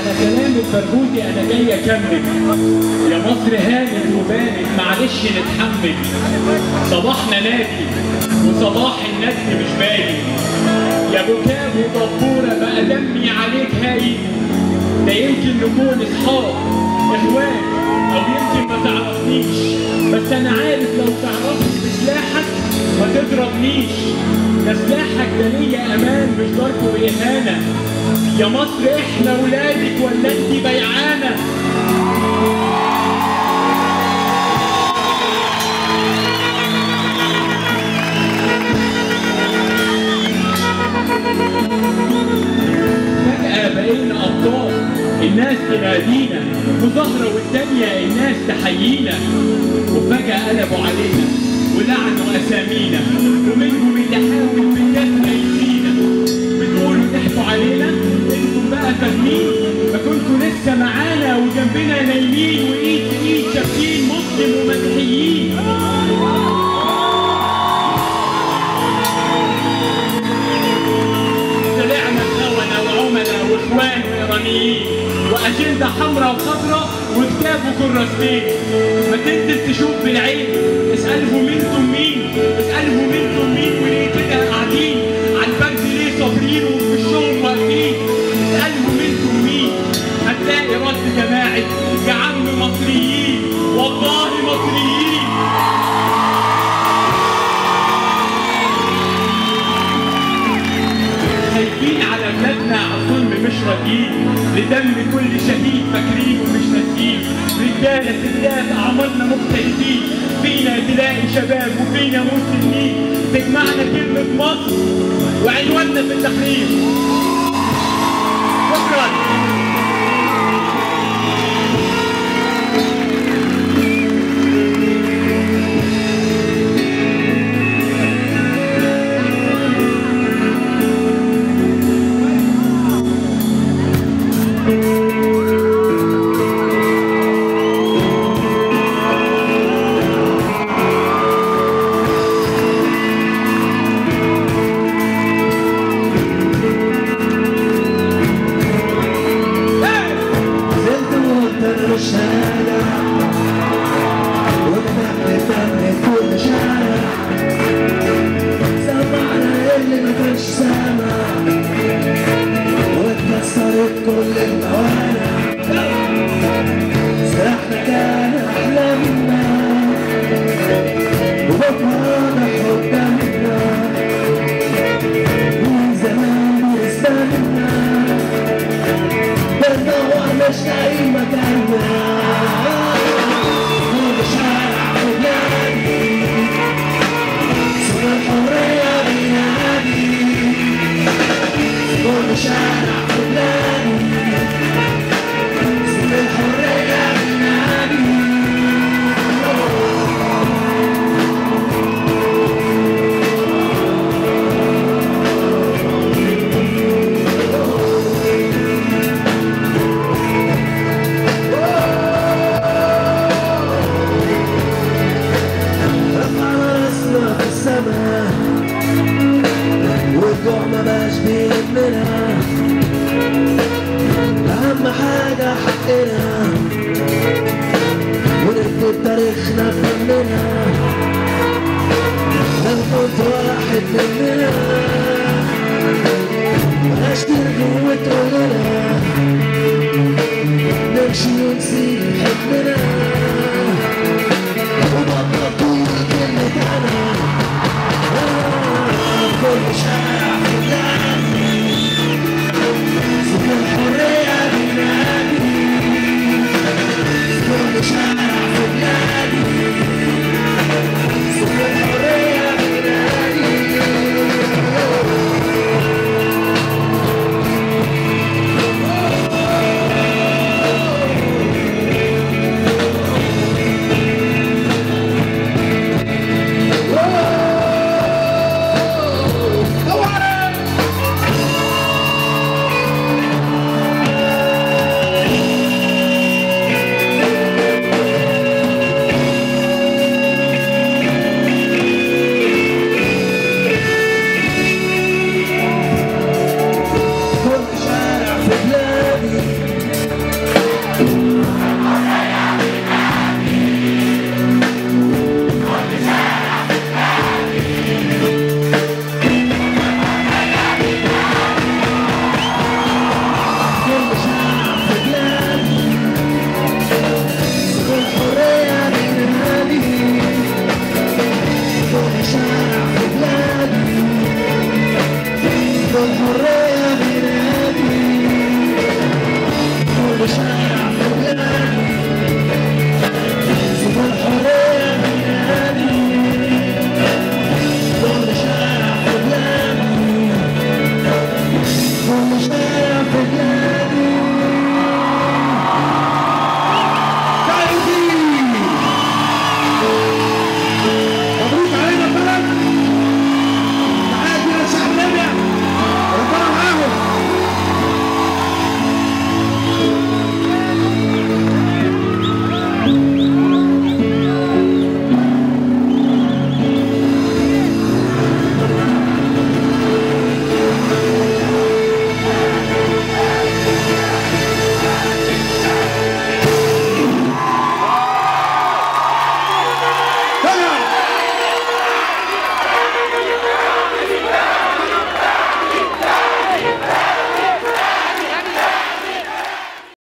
على كلام البرغوثي انا جاي اكمل يا مصر هانت وبانت معلش نتحمل صباحنا نادي وصباح الندم مش باين يا بكاب ودبوره بقى دمي عليك هايل ده يمكن نكون اصحاب اخوات او يمكن ما تعرفنيش بس انا عارف لو تعرفني بسلاحك ما تضربنيش ده سلاحك ده ليا امان مش ضرب واهانه يا مصر احنا ولادك ولا انت بيعانه فجأة بقينا أبطال الناس تنادينا مظاهرة والتانية الناس تحيينا وفجأة قلبوا علينا ولعنوا أسامينا ومنهم اللي حاول بالجسم يأذينا بتقولوا ضحكوا علينا انتم بقى فاهمين ما كنتوا لسه معانا وجنبنا نايمين وإيد في إيد شابكين مسلم ومسيحيين طلعنا خونة وعملاء واخوان وايرانيين واجنده حمراء وخضراء وكتاب وكراسين ما تنزل تشوف بالعين اسالهم انتم مين اسالهم انتم مين وليه كده قاعدين على البرد ليه صابرين وفي الشغل واقفين اسالهم انتم مين هتلاقي رد جماعي يا عم مصريين والله مصريين خايفين على بلادنا على الظلم مش راضيين لدم كل شهيد فاكرين ومش ناسيين رجاله ستات اعمارنا مختلفين فينا تلاقي شباب وفينا مسلمين تجمعنا كلمه مصر وعنواننا في التحرير شكرا زلت وقت الشارع ودمعت دمعت كل شارع سمعنا اللي ما كانش سامع واتكسرت كل الموانع سرحنا كان احلامنا وبكره نحو قدامنا من زمان بنستنى بندور مش لاقي مكاننا كل شارع بنادي صوت الحرية بينادي كل شارع بنادي صوت الحرية بينادي رفعنا راسنا في السماء والجوع ما بقاش بيهمنا أهم حاجة حقنا ونكتب تاريخنا في فننا لا نحط واحد مننا بلاش ترجع وتقول لنا نمشي ونسيب حلمنا وبطل طول كلمة أنا آه، كل شارع في بلادي صوت الحرية بينادي كل شارع في بلادي صوت الحرية بينادي وشارع